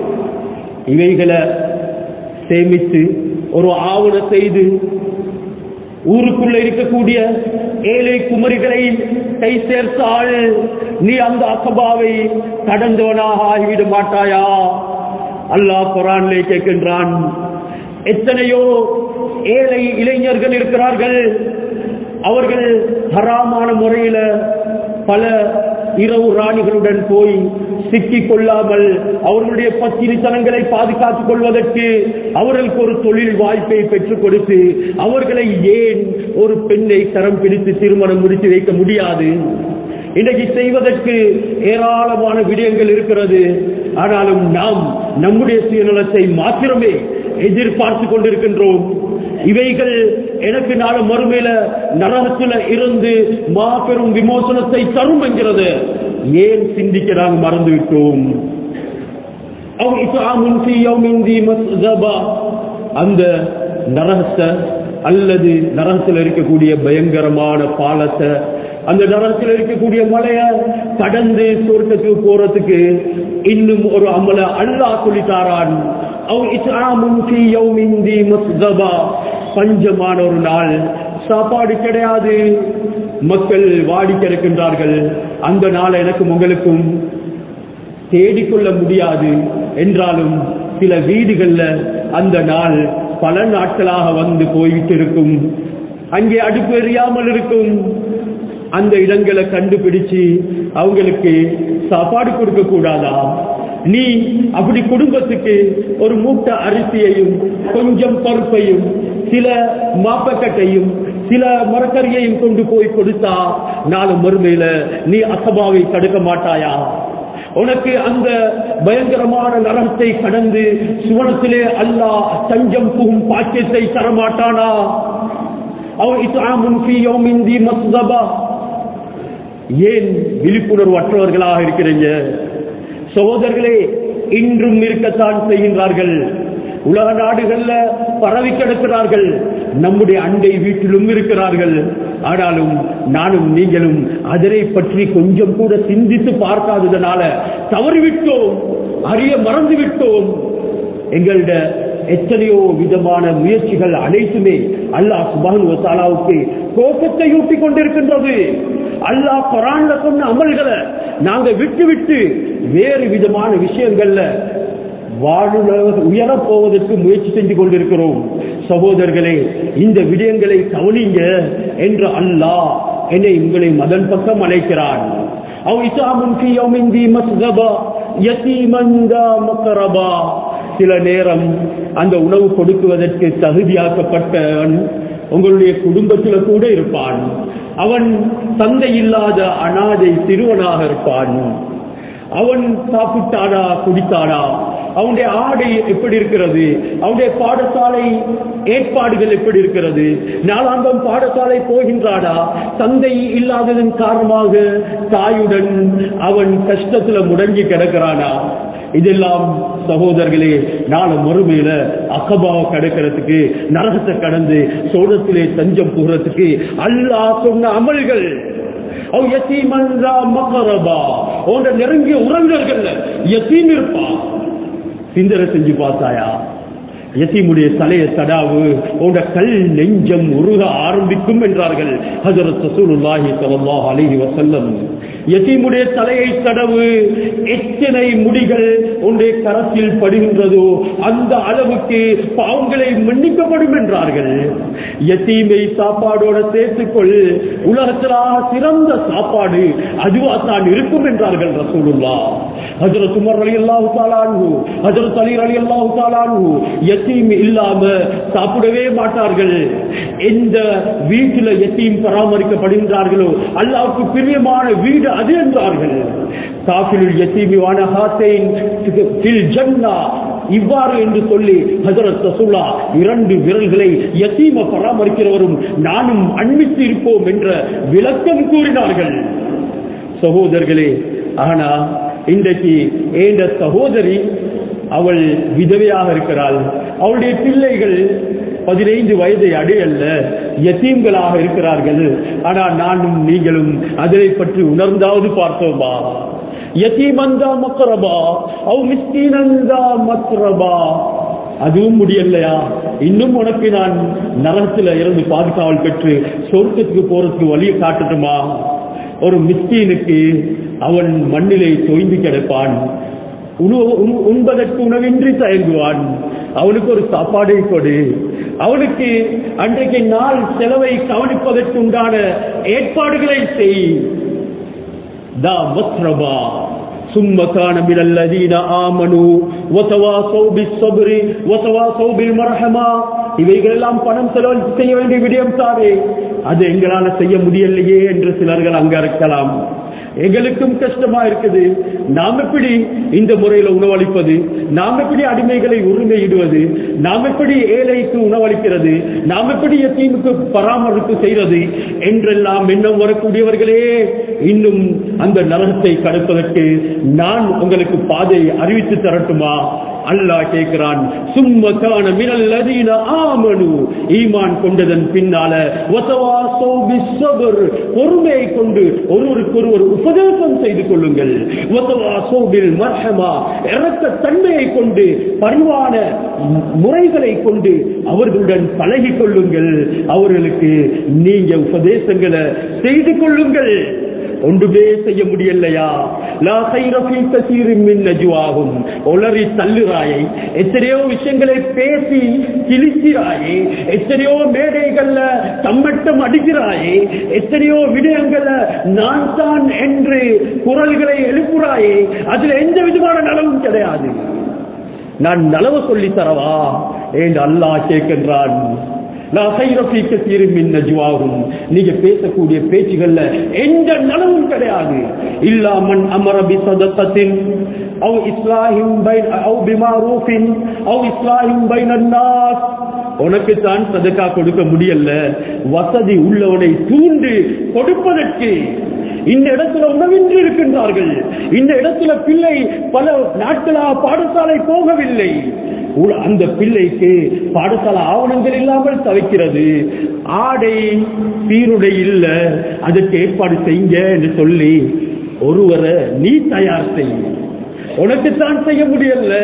இவைகளை சேமித்து ஒரு ஆவண செய்து ஊருக்குள்ள இருக்கக்கூடிய ஏழை குமரிகளை கை சேர்த்தால் நீ அந்த அக்கபாவை கடந்தவனாக ஆகிவிட மாட்டாயா அல்லாஹ் குரானிலே கேட்கின்றான் எத்தனையோ ஏழை இளைஞர்கள் இருக்கிறார்கள் அவர்கள் ஹராமான முறையில பல இரவு ராணிகளுடன் போய் சிக்கிக் கொள்ளாமல் அவர்களுடைய பத்தினித்தனங்களை பாதுகாத்துக் கொள்வதற்கு அவர்களுக்கு ஒரு தொழில் வாய்ப்பை பெற்றுக் கொடுத்து அவர்களை ஏன் ஒரு பெண்ணை கரம் பிடித்து திருமணம் முடித்து வைக்க முடியாது இன்றைக்கு செய்வதற்கு ஏராளமான விடயங்கள் இருக்கிறது ஆனாலும் நாம் நம்முடைய சுயநலத்தை மாத்திரமே எதிர்பார்த்து கொண்டிருக்கின்றோம் இவைகள் எனக்கு நாள மறுமையில நரகத்துல இருந்து மாபெரும் விமோசனத்தை தரும் என்கிறது ஏன் சிந்திக்க நாம் மறந்துவிட்டோம் அவ் இஸ்ஆமுன் ஃபீ யௌமின் தி மஸ்தபா. அந்த நரகத்தை அல்லது நரகத்தில் இருக்கக்கூடிய பயங்கரமான பாலத்தை அந்த நரகத்தில் இருக்கக்கூடிய மலைய கடந்து சொர்க்கத்துக்கு போறதுக்கு இன்னும் ஒரு அமல அல்லாஹ் சொல்லித்தாரான் அவ் இஸ்ஆமுன் ஃபீ யௌமின் தி மஸ்தபா. பஞ்சமான ஒரு நாள் சாப்பாடு கிடையாது மக்கள் வாடி கிடக்கின்றார்கள் அந்த நாள் எனக்கும் உங்களுக்கும் தேடிக்கொள்ள முடியாது என்றாலும் சில வீடுகள்ல அந்த நாள் பல நாட்களாக வந்து போய்விட்டு இருக்கும் அங்கே அடுப்பு எறியாமல் இருக்கும் அந்த இடங்களை கண்டுபிடிச்சு அவங்களுக்கு சாப்பாடு கொடுக்க கூடாதா நீ அப்படி குடும்பத்துக்கு ஒரு மூட்டை அரிசியையும் கொஞ்சம் பருப்பையும் சில மாப்பக்கட்டையும் சில மரக்கறியையும் கொண்டு போய் கொடுத்தா நாலு மறுமையில நீ அசபாவை தடுக்க மாட்டாயா உனக்கு அந்த பயங்கரமான நரகத்தை கடந்து சுவனத்திலே அல்லாஹ் தஞ்சம் புகும் பாக்கியத்தை தரமாட்டானா அவன் இஸ்லாமுன் ஃபீ யௌமின் தி மஸ்தபா ஏன் விழிப்புணர்வு அற்றவர்களாக இருக்கிறீங்க சகோதரர்களே இன்றும் இருக்கத்தான் செய்கின்றார்கள் உலக நாடுகள்ல பரவி கிடக்கிறார்கள் நம்முடைய அண்டை வீட்டிலும் இருக்கிறார்கள் ஆனாலும் நானும் நீங்களும் அதனை பற்றி கொஞ்சம் கூட சிந்தித்து பார்க்காததனால தவறிவிட்டோம் அறிய மறந்து விட்டோம் எங்களோட எத்தனையோ விதமான முயற்சிகள் அனைத்துமே அல்லாஹ் சுபானு வசாலாவுக்கு கோபத்தை ஊட்டிக் கொண்டிருக்கின்றது அல்லாஹ் குரான்ல சொன்ன அமல்களை நாங்க விட்டு விட்டு வேறு விதமான விஷயங்கள்ல வாழுல உயரப் போவதற்கு முயற்சி செஞ்சு கொண்டிருக்கிறோம் சகோதரர்களே இந்த விடயங்களை கவனிங்க என்று அல்லாஹ் என்னை உங்களை மதன் பக்கம் அழைக்கிறான் அவ் இசாமுன் ஃபீ யௌமின் தி மஸ்கபா யதீமன் தா மக்ரபா சில நேரம் அந்த உணவு கொடுக்குவதற்கு தகுதியாக்கப்பட்டவன் உங்களுடைய குடும்பத்தில் கூட இருப்பான் அவன் தந்தை இல்லாத அனாதை சிறுவனாக இருப்பான் அவன் சாப்பிட்டானா குடித்தானா அவனுடைய ஆடை எப்படி இருக்கிறது அவனுடைய பாடசாலை ஏற்பாடுகள் எப்படி இருக்கிறது நாளாந்தம் பாடசாலை போகின்றானா தந்தை இல்லாததன் காரணமாக தாயுடன் அவன் கஷ்டத்துல முடங்கி கிடக்கிறானா இதெல்லாம் சகோதரர்களே நாளை மறுமையில அக்கபாவை கடக்கிறதுக்கு நரகத்தை கடந்து சோழத்திலே தஞ்சம் புகிறதுக்கு அல்லாஹ் சொன்ன அமல்கள் அவ் யத்தீமன் ரா மகரபா உன்ட நெருங்கிய உறவினர்கள் யத்தீம் இருப்பான் சிந்தனை செஞ்சு பார்த்தாயா யத்தீமுடைய தலைய தடாவு உட கல் நெஞ்சம் உருக ஆரம்பிக்கும் என்றார்கள் ஹஜரத் ரசூலுல்லாஹி ஸல்லல்லாஹு அலைஹி வஸல்லம் யத்தீமுடைய தலையை தடவு எத்தனை முடிகள் உன்னுடைய கரத்தில் படுகின்றதோ அந்த அளவுக்கு பாவங்களை மன்னிக்கப்படும் என்றார்கள் யத்தீமை சாப்பாடோட சேர்த்துக்கொள் உலகத்திலாக சிறந்த சாப்பாடு அதுவா தான் இருக்கும் என்றார்கள் ரசூலுல்லா ஹஜரத் உமர் அலி அல்லாஹு தாலானு ஹஜரத் அலி அலி அல்லாஹு தாலானு யத்தீம் இல்லாம சாப்பிடவே மாட்டார்கள் எந்த வீட்டில் யத்தீம் பராமரிக்கப்படுகின்றார்களோ அல்லாவுக்கு பிரியமான வீடு அது என்றார்கள் காஃபிலுல் யத்தீமி வானஹாத்தைன் ஃபில் ஜன்னா இவ்வாறு என்று சொல்லி ஹஜரத் ரசூலா இரண்டு விரல்களை யத்தீம பராமரிக்கிறவரும் நானும் அண்மித்து இருப்போம் என்ற விளக்கம் கூறினார்கள் சகோதரர்களே ஆனா இன்றைக்கு ஏண்ட சகோதரி அவள் விதவையாக இருக்கிறாள் அவளுடைய பிள்ளைகள் பதினைந்து வயதை அடையல்ல யத்தீம்களாக இருக்கிறார்கள் ஆனால் நானும் நீங்களும் அதை பற்றி உணர்ந்தாவது பார்த்தோமா யத்தீமந்தா மக்ரபா அவ் மிஸ்கீனந்தா மக்ரபா அதுவும் முடியலையா இன்னும் உனக்கு நான் நரகத்துல இருந்து பாதுகாவல் பெற்று சொர்க்கத்துக்கு போறதுக்கு வழியை காட்டட்டுமா ஒரு மிஸ்கீனுக்கு அவன் மண்ணிலே தொய்ந்து கிடப்பான் உணவு- உண்- உண்பதற்கு உணவின்றி தயங்குவான் அவனுக்கு ஒரு சாப்பாடை கொடு அவனுக்கு அன்றைக்கு நாள் செலவை கவனிப்பதற்கு உண்டான ஏற்பாடுகளை செய் دا مطربا ثم كان من الذين آمنوا وتواصوا بالصبر وتواصوا بالمرحمة இவைகள் எல்லாம் பணம் செலவு செய்ய வேண்டிய விடயம் தானே அது எங்களால செய்ய முடியலையே என்று சிலர்கள் அங்க இருக்கலாம் எங்களுக்கும் கஷ்டமா இருக்குது நாம் எப்படி இந்த முறையில உணவளிப்பது நாம் எப்படி அடிமைகளை உரிமையிடுவது நாம் எப்படி ஏழைக்கு உணவளிக்கிறது நாம் எப்படி எத்தீமுக்கு பராமரிப்பு செய்வது என்றெல்லாம் எண்ணம் வரக்கூடியவர்களே இன்னும் அந்த நரகத்தை கடப்பதற்கு நான் உங்களுக்கு பாதையை அறிவித்து தரட்டுமா அல்லாஹ் கேட்கிறான் சும்மக்கான மினல்லதீன ஆமனு ஈமான் கொண்டதன் பின்னால வதவாசோ பிஸ்ஸபர் பொறுமையை கொண்டு ஒருவருக்கு ஒருவர் உபதேசம் செய்து கொள்ளுங்கள் வதவாசோ பில் மர்ஹமா இரக்க தன்மையை கொண்டு பரிவான முறைகளை கொண்டு அவர்களுடன் பழகிக் கொள்ளுங்கள் அவர்களுக்கு நீங்க உபதேசங்களை செய்து கொள்ளுங்கள் ஒன்றுமே செய்ய முடியலையா லா கைர ஃபீ கஸீரின் மின் நஜ்வாஹும் உளறி தள்ளுறாயை எத்தனையோ விஷயங்களை பேசி கிழிக்கிறாயே எத்தனையோ மேடைகள்ல தம்மட்டம் அடிக்கிறாயே எத்தனையோ விடயங்கள்ல நான் தான் என்று குரல்களை எழுப்புறாயே அதுல எந்த விதமான நலவும் கிடையாது நான் நலவு சொல்லி தரவா என்று அல்லாஹ் கேட்கின்றான் லா கைர ஃபீ கஸீரின் மின் நஜ்வாஹும் நீங்க பேசக்கூடிய பேச்சுகள்ல எந்த நலவும் கிடையாது இல்லா மன் அமர பி சதகத்தின் அவ் இஸ்லாஹிம் பைன் அவ் பிமாரூஃபின் அவ் இஸ்லாஹிம் பைனன் நாஸ் உனக்கு தான் சதக்கா கொடுக்க முடியல வசதி உள்ளவனை தூண்டு கொடுப்பதற்கு இந்த இடத்துல உணவின்றி இருக்கின்றார்கள் இந்த இடத்துல பிள்ளை பல நாட்களா பாடசாலை போகவில்லை உ- அந்த பிள்ளைக்கு பாடசாலை ஆவணங்கள் இல்லாமல் தவிக்கிறது ஆடை சீருடை இல்ல அதற்கு ஏற்பாடு செய்யுங்க என்று சொல்லி ஒருவரை நீ தயார் செய் உனக்குத்தான் செய்ய முடியல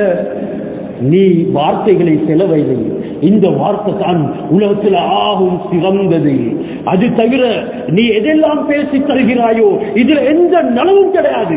நீ வார்த்தைகளை செலவைகள் இந்த வார்த்தை தான் உலகத்தில் ஆகும் சிறந்தது அது தவிர நீ எதெல்லாம் பேசி தருகிறாயோ இதுல எந்த நலவும் கிடையாது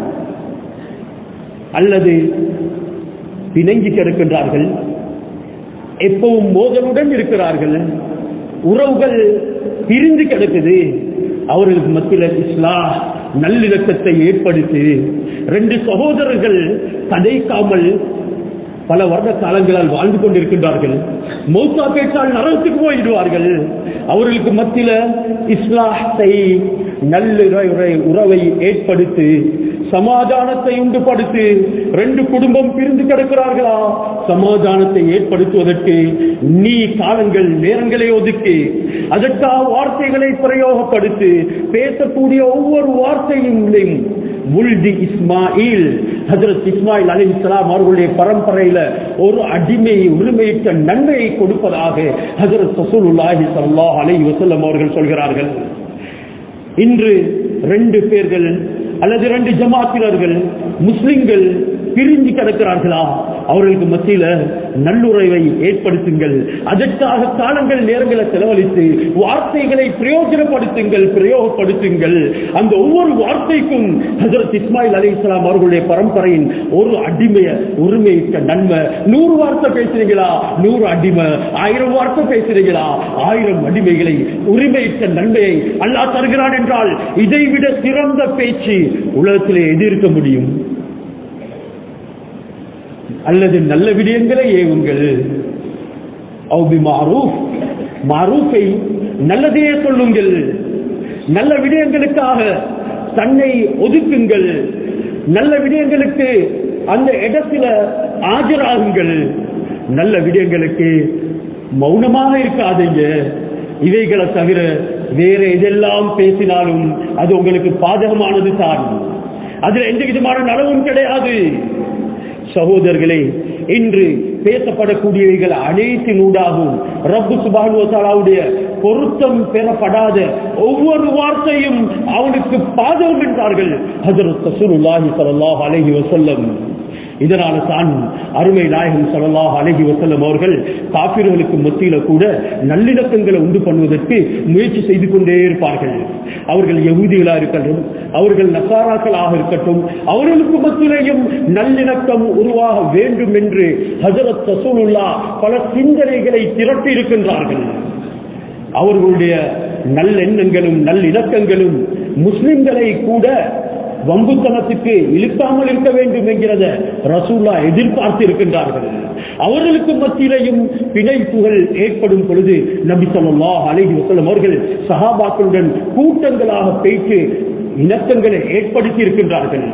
அல்லது பிணங்கி கிடக்கின்றார்கள் எப்பவும் மோதலுடன் இருக்கிறார்கள் உறவுகள் பிரிந்து கிடக்குது அவர்களுக்கு மத்தியில் இஸ்லாம் நல்லிணக்கத்தை ஏற்படுத்தி ரெண்டு சகோதரர்கள் கதைக்காமல் பல வருட காலங்களால் வாழ்ந்து கொண்டிருக்கின்றார்கள் மௌத்தா பேச்சால் நரகத்துக்கு போயிடுவார்கள் அவர்களுக்கு மத்தியில இஸ்லாத்தை நல்லுறை உறவை ஏற்படுத்தி சமாதானத்தை உண்டுபடுத்தி ரெண்டு குடும்பம் பிரிந்து கிடக்கிறார்களா சமாதானத்தை ஏற்படுத்துவதற்கு நீ காலங்கள் நேரங்களை ஒதுக்கி அதற்காக வார்த்தைகளை பிரயோகப்படுத்தி பேசக்கூடிய ஒவ்வொரு வார்த்தையும் முல்தி இஸ்மாயில் ஹஜரத் இஸ்மாயில் அலி இஸ்லாம் அவர்களுடைய பரம்பரையில ஒரு அடிமையை உரிமையிட்ட நன்மையை கொடுப்பதாக ஹஜரத் ரசூலுல்லாஹி ஸல்லல்லாஹு அலைஹி வஸல்லம் அவர்கள் சொல்கிறார்கள் இன்று ரெண்டு பேர்கள் அல்லது ரெண்டு ஜமாத்தினர்கள் முஸ்லிம்கள் பிரிஞ்சு கிடக்கிறார்களா அவர்களுக்கு மத்தியில நல்லுறவை ஏற்படுத்துங்கள் அதற்காக காலங்கள் நேரங்களை செலவழித்து வார்த்தைகளை பிரயோஜனப்படுத்துங்கள் பிரயோகப்படுத்துங்கள் அந்த ஒவ்வொரு வார்த்தைக்கும் ஹசரத் இஸ்மாயில் அலி இஸ்லாம் அவர்களுடைய பரம்பரையின் ஒரு அடிமைய உரிமையிட்ட நன்மை நூறு வார்த்தை பேசுறீங்களா நூறு அடிமை ஆயிரம் வார்த்தை பேசுறீங்களா ஆயிரம் அடிமைகளை உரிமையிட்ட நன்மையை அல்லாஹ் தருகிறான் என்றால் இதைவிட சிறந்த பேச்சு உலகத்திலே எதிர்க்க முடியும் அல்லது நல்ல விடயங்களை ஏவுங்கள் அவுபி மாரூஃப் மாரூஃபை நல்லதையே சொல்லுங்கள் நல்ல விடயங்களுக்காக தன்னை ஒதுக்குங்கள் நல்ல விடயங்களுக்கு அந்த இடத்துல ஆஜராகுங்கள் நல்ல விடயங்களுக்கு மௌனமாக இருக்காதீங்க இவைகளை தவிர வேற எதெல்லாம் பேசினாலும் அது உங்களுக்கு பாதகமானது தான் அதுல எந்த விதமான நலவும் கிடையாது சகோதரர்களே இன்று பேசப்படக்கூடியவைகள் அனைத்தினூடாகவும் ரப்பு சுபானுவசாலாவுடைய பொருத்தம் பெறப்படாத ஒவ்வொரு வார்த்தையும் அவனுக்கு பாதகம் என்றார்கள் ஹஜரத் ரசூலுல்லாஹி ஸல்லல்லாஹு அலைஹி வஸல்லம் இதனால தான் அருமை நாயகம் ஸல்லல்லாஹு அலைஹி வஸல்லம் அவர்கள் காபிர்களுக்கு மத்தியில கூட நல்லிணக்கங்களை உண்டு பண்ணுவதற்கு முயற்சி செய்து கொண்டே இருப்பார்கள் அவர்கள் யகூதிகளாக இருக்கட்டும் அவர்கள் நசாராக்களாக இருக்கட்டும் அவர்களுக்கு மத்தியிலேயும் நல்லிணக்கம் உருவாக வேண்டும் என்று ஹஜரத் ரசூலுல்லா பல சிந்தனைகளை திரட்டி இருக்கின்றார்கள் அவர்களுடைய நல்லெண்ணங்களும் நல்லிணக்கங்களும் முஸ்லிம்களை கூட வம்புத்தனத்துக்கு இழுக்காமல் இருக்க வேண்டும் என்கிறத ரசூல்லா எதிர்பார்த்து இருக்கின்றார்கள் அவர்களுக்கு மத்தியிலையும் பிணைப்புகள் ஏற்படும் பொழுது நபி ஸல்லல்லாஹு அலைஹி வஸல்லம் அவர்கள் சஹாபாக்களுடன் கூட்டங்களாக பேச்சு இணக்கங்களை ஏற்படுத்தி இருக்கின்றார்கள்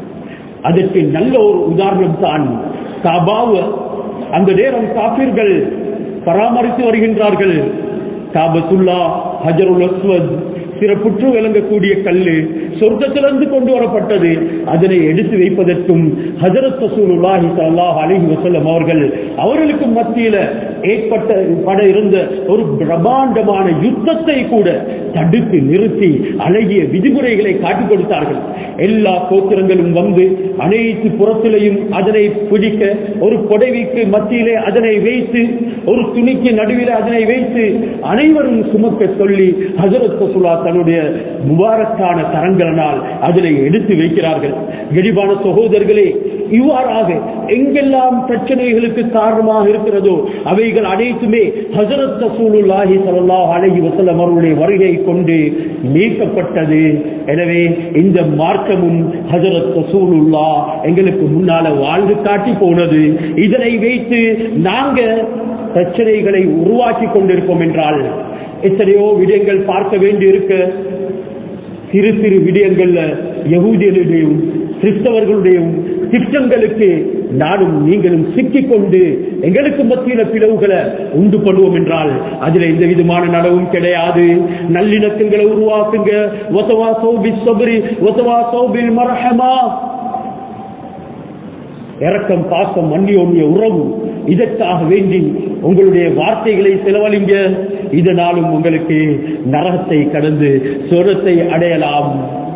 அதற்கு நல்ல ஒரு உதாரணம் தான் காபாவ அந்த நேரம் காபிர்கள் பராமரித்து வருகின்றார்கள் காபத்துல்லா ஹஜருல் அஸ்வத் சிறப்புற்று விளங்கக்கூடிய கல்லு சொர்க்கத்திலிருந்து கொண்டு வரப்பட்டது அதனை எடுத்து வைப்பதற்கும் ஹஜரத் ரசூலுல்லாஹி ஸல்லல்லாஹு அலைஹி வஸல்லம் அவர்கள் அவர்களுக்கு மத்தியில ஏற்பட்ட பட இருந்த ஒரு பிரம்மாண்டமான யுத்தத்தை கூட தடுத்து நிறுத்தி அழகிய விதிமுறைகளை காட்டிக் கொடுத்தார்கள் எல்லா கோத்திரங்களும் வந்து அனைத்து புறத்திலையும் அதனை பிடிக்க ஒரு புடவைக்கு மத்தியிலே அதனை வைத்து ஒரு துணிக்கு நடுவில் அதனை வைத்து அனைவரும் சுமக்க சொல்லி ஹஜரத் ரசூலா தன்னுடைய முபாரக்கான கரங்களினால் அதனை எடுத்து வைக்கிறார்கள் கெடிபான சகோதரர்களே இவ்வாறாக எங்கெல்லாம் பிரச்சனைகளுக்கு காரணமாக இருக்கிறதோ அவைகள் அனைத்துமே ஹஜரத் ரசூலுல்லாஹி ஸல்லல்லாஹு அலைஹி வஸல்லம் அவர்களுடைய வருகை கொண்டு நீக்கப்பட்டது எனவே இந்த மார்க்கமும் ஹஜரத் ரசூலுல்லா எங்களுக்கு முன்னால வாழ்ந்து காட்டி போனது இதனை வைத்து நாங்க பிரச்சனைகளை உருவாக்கி கொண்டிருப்போம் என்றால் எத்தனையோ விடயங்கள் பார்க்க வேண்டி இருக்க சிறு சிறு விடயங்கள்ல யகூதியருடையும் கிறிஸ்தவர்களுடையும் திட்டங்களுக்கு நானும் நீங்களும் சிக்கிக்கொண்டு எங்களுக்கு மத்தியில பிளவுகளை உண்டு பண்ணுவோம் என்றால் அதுல எந்த விதமான நடவும் கிடையாது நல்லிணக்கங்களை உருவாக்குங்க ஒத்தவா சௌபி சபரி ஒத்தவா சௌபில் மரஹமா இரக்கம் பாசம் அந்நியோன்ய உறவு இதற்காக வேண்டி உங்களுடைய வார்த்தைகளை செலவழிங்க இதனாலும் உங்களுக்கு நரகத்தை கடந்து சொரத்தை அடையலாம்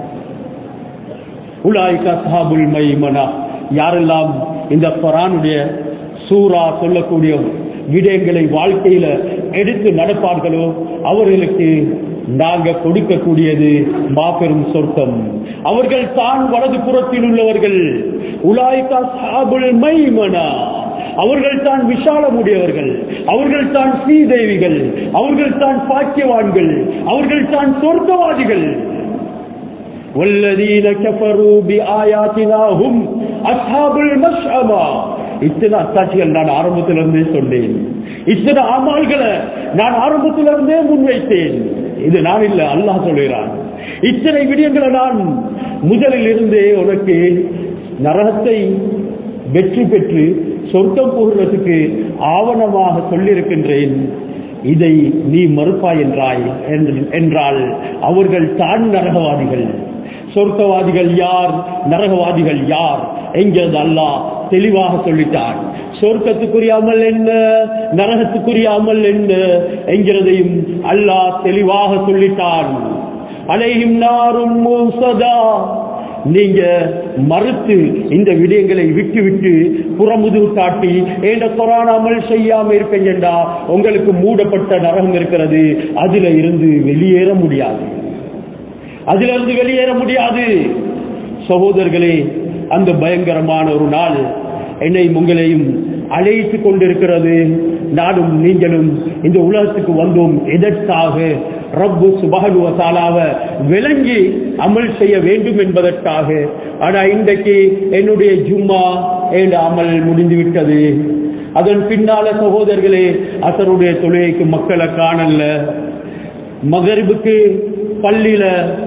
உலாய்கா சாபுல் மைமனா யாரெல்லாம் இந்த குரானுடைய சூரா சொல்லக்கூடிய விடயங்களை வாழ்க்கையில எடுத்து நடப்பார்களோ அவர்களுக்கு நாங்க கொடுக்கக்கூடியது மாபெரும் சொர்க்கம் அவர்கள் தான் வலது புறத்தில் உள்ளவர்கள் உலாய்கா சாபுல் மைமனா அவர்கள் தான் விஷாலமுடையவர்கள் அவர்கள் தான் ஸ்ரீதேவிகள் அவர்கள் தான் பாக்கியவான்கள் அவர்கள் தான் சொர்க்கவாதிகள் والذين كفروا بآياتنا هم أصحاب المشأمة இத்தனை அத்தாட்சிகள் நான் ஆரம்பத்திலிருந்தே சொன்னேன் இத்தனை அமால்களை நான் ஆரம்பத்திலிருந்தே முன்வைத்தேன் இது நான் இல்ல அல்லாஹ் சொல்கிறான் இத்தனை விடயங்களை நான் முதலில் இருந்தே உனக்கு நரகத்தை வெற்றி பெற்று சொர்க்கம் போகிறதுக்கு ஆவணமாக சொல்லியிருக்கின்றேன் இதை நீ மறுப்பாய் என்றாய் என்றால் அவர்கள் தான் நரகவாதிகள் சொர்க்கவாதிகள் யார் நரகவாதிகள் யார் என்கிறது அல்லாஹ் தெளிவாக சொல்லிட்டான் சொர்க்கத்துக்குரிய அமல் என்ன நரகத்துக்குரிய அமல் என்ன என்கிறதையும் அல்லாஹ் தெளிவாக சொல்லிட்டான் அலையும் நாரும் சதா நீங்க மறுத்து இந்த விடயங்களை விட்டு விட்டு புறமுது காட்டி ஏண்ட கொரோனா அமல் செய்யாம இருப்பீங்கடா உங்களுக்கு மூடப்பட்ட நரகம் இருக்கிறது அதுல இருந்து வெளியேற முடியாது அதுல இருந்து வெளியேற முடியாது சகோதரர்களே அந்த பயங்கரமான ஒரு நாள் என்னை உங்களையும் அழைத்து கொண்டிருக்கிறது நானும் நீங்களும் இந்த உலகத்துக்கு வந்தோம் எதற்காக ரப்பு சுபகனுவசாலாவ விளங்கி அமல் செய்ய வேண்டும் என்பதற்காக ஆனா இன்றைக்கு என்னுடைய ஜும்மா என் அமல் முடிந்து விட்டது அதன் பின்னால சகோதரர்களே அசருடைய தொழுகைக்கு மக்களை காணல மகரிபுக்கு பள்ளியில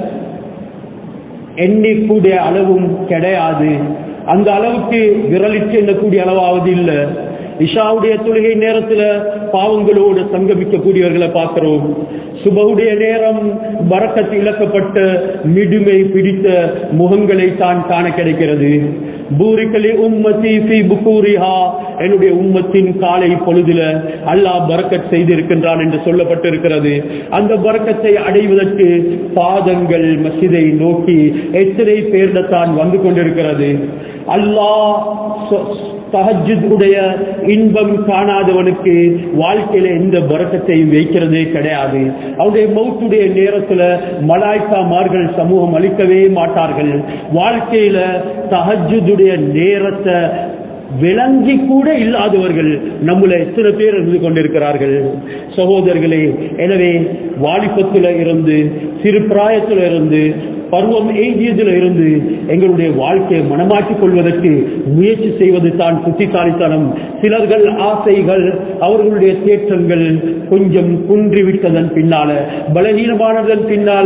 எண்ணிக்கூடிய அளவும் கிடையாது அந்த அளவுக்கு விரலிட்டு எண்ணக்கூடிய அளவாவது இல்லை இஷாவுடைய தொழுகை நேரத்துல பாவங்களோடு சங்கமிக்கக்கூடியவர்களை பார்க்கிறோம் சுபவுடைய நேரம் வரக்கத்து இழக்கப்பட்ட மிடுமை பிடித்த முகங்களை தான் காண கிடைக்கிறது பூரிக்கலி உம்மத்தி ஃபி புகூரிஹா என்னுடைய உம்மத்தின் காலை பொழுதுல அல்லாஹ் பரக்கத் செய்திருக்கின்றான் என்று சொல்லப்பட்டிருக்கிறது அந்த பரக்கத்தை அடைவதற்கு பாதங்கள் மசிதை நோக்கி எத்தனை பேர்ல தான் வந்து கொண்டிருக்கிறது அல்லாஹ் சொ- தஹஜ்ஜுத் உடைய இன்பம் காணாதவனுக்கு வாழ்க்கையில எந்த பரக்கத்தையும் வைக்கிறதே கிடையாது அவருடைய மௌத்துடைய நேரத்துல மலாய்க்காமார்கள் சமூகம் அளிக்கவே மாட்டார்கள் வாழ்க்கையில தஹஜ்ஜுடைய நேரத்தை விளங்கி கூட இல்லாதவர்கள் நம்மள எத்தனை பேர் இருந்து கொண்டிருக்கிறார்கள் சகோதரர்களே எனவே வாலிபத்துல இருந்து சிறு பிராயத்துல இருந்து பருவம் எய்தியதுல இருந்து எங்களுடைய வாழ்க்கையை மனமாற்றிக் கொள்வதற்கு முயற்சி செய்வது தான் புத்திசாலித்தனம் சிலர்கள் ஆசைகள் அவர்களுடைய தேற்றங்கள் கொஞ்சம் குன்றிவிட்டதன் பின்னால பலவீனமானதன் பின்னால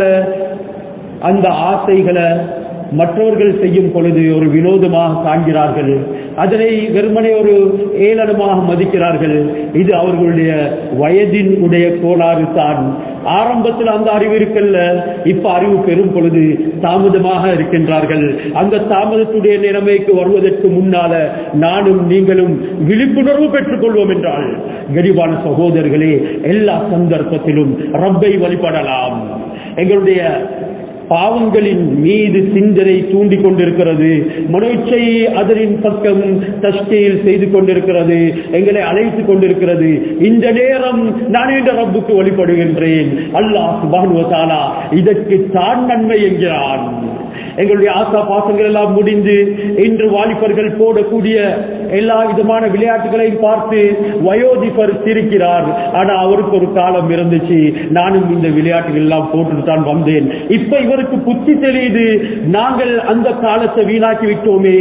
அந்த ஆசைகளை மற்றவர்கள் செய்யும் பொழுது ஒரு வினோதமாக காண்கிறார்கள் அதனை வெறுமனே ஒரு ஏளனமாக மதிக்கிறார்கள் இது அவர்களுடைய வயதின் உடைய கோளாறு தான் ஆரம்பத்தில் அந்த அறிவு இருக்கல்ல இப்ப அறிவு பெறும் பொழுது தாமதமாக இருக்கின்றார்கள் அந்த தாமதத்துடைய நிலைமைக்கு வருவதற்கு முன்னால நானும் நீங்களும் விழிப்புணர்வு பெற்றுக் கொள்வோம் என்றால் கரிபான சகோதரர்களே எல்லா சந்தர்ப்பத்திலும் ரப்பை வழிபடலாம் எங்களுடைய பாவங்களின் மீது சிந்தனை தூண்டிக் கொண்டிருக்கிறது மனோச்சை அதனின் பக்கம் தஷ்கையில் செய்து கொண்டிருக்கிறது எங்களை அழைத்துக் கொண்டிருக்கிறது இந்த நேரம் நான் இந்த ரப்புக்கு வழிபடுகின்றேன் அல்லாஹ் சுபானு தாலா இதற்கு தான் நன்மை என்கிறான் எங்களுடைய ஆசா பாசங்கள் எல்லாம் முடிந்து இன்று வாலிபர்கள் போடக்கூடிய எல்லா விதமான விளையாட்டுகளையும் பார்த்து வயோதிபர் சிரிக்கிறார் ஆனா அவருக்கு ஒரு காலம் இருந்துச்சு நானும் இந்த விளையாட்டுகள் எல்லாம் போட்டுட்டு தான் வந்தேன் இப்ப இவருக்கு புத்தி தெரியுது நாங்கள் அந்த காலத்தை வீணாக்கி விட்டோமே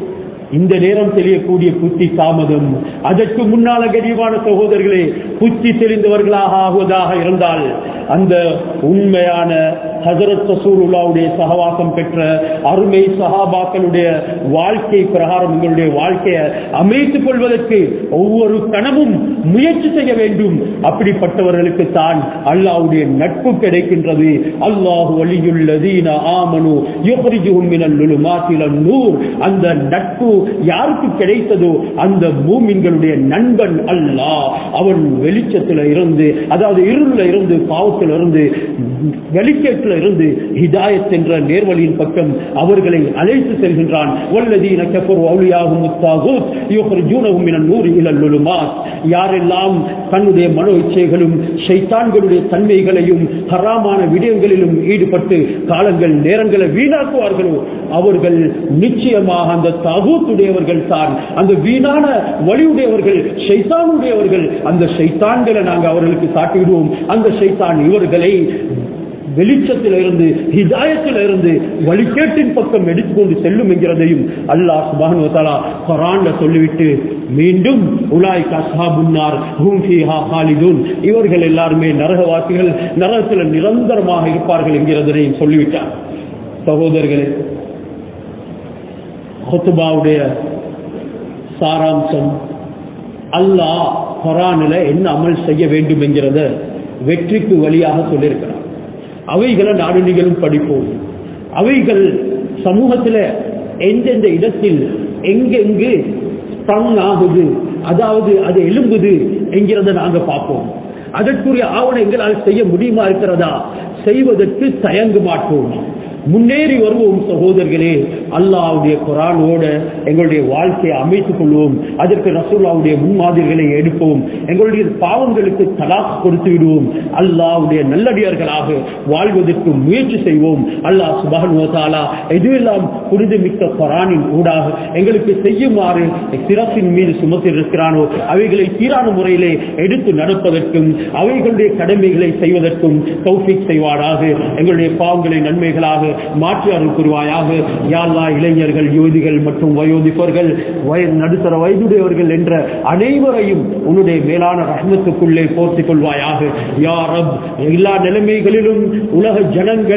இந்த நேரம் தெரியக்கூடிய புத்தி தாமதம் அதற்கு முன்னால கனிவான சகோதரர்களே புத்தி தெளிந்தவர்களாக ஆகுவதாக இருந்தால் அந்த உண்மையான ஹசரத் ரசூலுல்லாவுடைய சகவாசம் பெற்ற அருமை சஹாபாக்களுடைய வாழ்க்கை பிரகாரம் எங்களுடைய வாழ்க்கையை அமைத்துக் கொள்வதற்கு ஒவ்வொரு கணமும் முயற்சி செய்ய வேண்டும் அப்படிப்பட்டவர்களுக்கு தான் அல்லாஹ்வுடைய நட்பு கிடைக்கின்றது அல்லாஹு வலியுள்ளதீன ஆமனு யுஹ்ரிஜுஹும் மினல் லுலுமாத்தி இலன் நூர் அந்த நட்பு யாருக்கு கிடைத்ததோ அந்த மூமின்களுடைய நண்பன் அல்லாஹ் அவன் வெளிச்சத்துல இருந்து அதாவது இருள்ல இருந்து பாவத்துல இருந்து வெளிச்சத்துல இருந்து ஹிதாயத் என்ற நேர்வழியின் பக்கம் அவர்களை அழைத்து செல்கின்றான் வல்லதீன கஃபரு அவுலியாஹும் முத்தாகூத் யுஹ்ரிஜூனஹும் மினன் நூர் இலல் லுலுமாத் யாரெல்லாம் தன்னுடைய மனோ இச்சைகளும் ஷைத்தான்களுடைய தன்மைகளையும் ஹராமான விடயங்களிலும் ஈடுபட்டு காலங்கள் நேரங்களை வீணாக்குவார்களோ அவர்கள் நிச்சயமாக அந்த தாகூத்துடையவர்கள் தான் அந்த வீணான வழியுடையவர்கள் ஷைத்தானுடையவர்கள் அந்த ஷைத்தான்களை நாங்கள் அவர்களுக்கு காட்டிவிடுவோம் அந்த ஷைத்தான் இவர்களை வெளிச்சத்தில் இருந்து ஹிதாயத்தில் இருந்து வழிகேட்டின் பக்கம் எடுத்துக்கொண்டு செல்லும் என்கிறதையும் அல்லாஹ் சுபானு வதாலா குரான்ல சொல்லிவிட்டு மீண்டும் உலாய் கசாபுன்னார் ஹூம் ஃபீஹா ஹாலிதூன் இவர்கள் எல்லாருமே நரகவாசிகள் நரகத்தில் நிரந்தரமாக இருப்பார்கள் என்கிறதையும் சொல்லிவிட்டார் சகோதரர்களே ஹுத்துபாவுடைய சாராம்சம் அல்லாஹ் குரானில் என்ன அமல் செய்ய வேண்டும் என்கிறத வெற்றிக்கு வழியாக சொல்லியிருக்கிறார் அவைகளை நாடு நீங்களும் படிப்போம் அவைகள் சமூகத்தில் எந்தெந்த இடத்தில் எங்கெங்கு ஸ்ட்ராங் ஆகுது அதாவது அது எழும்புது என்கிறத நாங்க பார்ப்போம் அதற்குரிய ஆவணம் எங்களால் செய்ய முடியுமா இருக்கிறதா செய்வதற்கு தயங்க மாட்டோம் முன்னேறி வருவோம் சகோதரர்களே அல்லாவுடைய குரானோட எங்களுடைய வாழ்க்கையை அமைத்துக் கொள்வோம் அதற்கு ரசூல்லாவுடைய முன்மாதிரிகளை எடுப்போம் எங்களுடைய பாவங்களுக்கு தலாக் கொடுத்து விடுவோம் அல்லாவுடைய நல்லடியார்களாக வாழ்வதற்கு முயற்சி செய்வோம் அல்லாஹ் சுபகன் எதுவெல்லாம் புனிதமிக்க குரானின் ஊடாக எங்களுக்கு செய்யுமாறு சிரசின் மீது சுமத்திருக்கிறானோ அவைகளை சீரான முறையிலே எடுத்து நடப்பதற்கும் அவைகளுடைய கடமைகளை செய்வதற்கும் தௌஃபிக் செய்வாராக எங்களுடைய பாவங்களை நன்மைகளாக மாற்றி அருள் புரிவாயாக யாழ்லா இளைஞர்கள் யுவதிகள் மற்றும் வயோதிபர்கள் வய நடுத்தர வயதுடையவர்கள் என்ற அனைவரையும் உன்னுடைய மேலான ரஹ்மத்துக்குள்ளே போர்த்திக் கொள்வாயாக யா ரப் எல்லா நிலைமைகளிலும் உலக ஜனங்கள்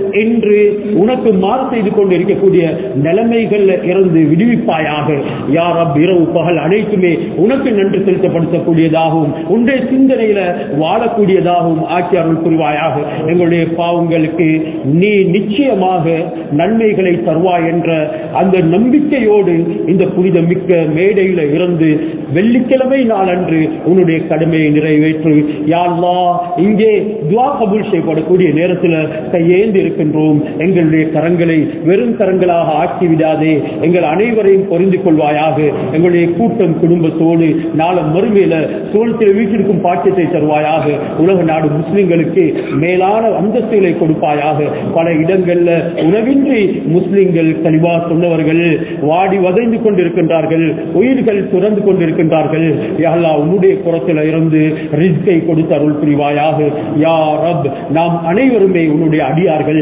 என்று உனக்கு மாறு செய்து கொண்டு இருக்கக்கூடிய நிலைமைகள்ல இருந்து விடுவிப்பாயாக யார் அப் இரவு பகல் அனைத்துமே உனக்கு நன்றி செலுத்தப்படுத்தக்கூடியதாகவும் உன்னுடைய சிந்தனையில வாழக்கூடியதாகவும் ஆக்கி அருள் புரிவாயாக எங்களுடைய பாவங்களுக்கு நீ நிச்சயமாக நன்மைகளை தருவாய் என்ற அந்த நம்பிக்கையோடு இந்த புனித மிக்க மேடையில இருந்து வெள்ளிக்கிழமை நாளன்று உன்னுடைய கடமையை நிறைவேற்று யாழ்லா இங்கே துவா கபூல் செய்யப்படக்கூடிய நேரத்தில் கையேந்து இருக்கின்றோம் எங்களுடைய கரங்களை வெறும் கரங்களாக ஆக்கி விடாதே எங்கள் அனைவரையும் பொறிந்து கொள்வாயாக எங்களுடைய கூட்டம் குடும்பத்தோடு நாளை மறுமையில சோழத்தில் வீட்டிற்கும் பாக்கியத்தை தருவாயாக உலக நாடு முஸ்லிம்களுக்கு மேலான அந்தஸ்துகளை கொடுப்பாயாக பல இடங்கள்ல உணவின்றி முஸ்லிம்கள் கலிவா சொன்னவர்கள் வாடி வதைந்து கொண்டிருக்கின்றார்கள் உயிர்கள் துறந்து கொண்டிருக்கின்றார்கள் யாழ்லா உன்னுடைய புறத்தில் இருந்து ரிஸ்கை கொடுத்து அருள் புரிவாயாக யா ரப் நாம் அனைவருமே உன்னுடைய அடியார்கள்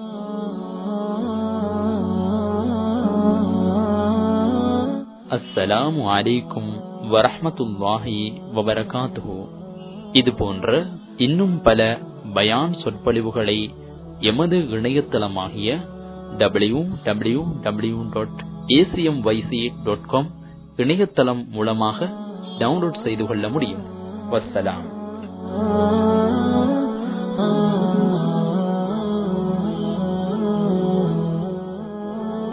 அஸ்ஸலாமு அலைக்கும் வரஹ்மத்துல்லாஹி வபரகாத்துஹு இது போன்ற இன்னும் பல பயான் சொற்பொழிவுகளை எமது இணையதளமாகிய W W W dot A C M Y C dot com இணையதளம் மூலமாக டவுன்லோட் செய்து கொள்ள முடியும் வஸ்ஸலாம்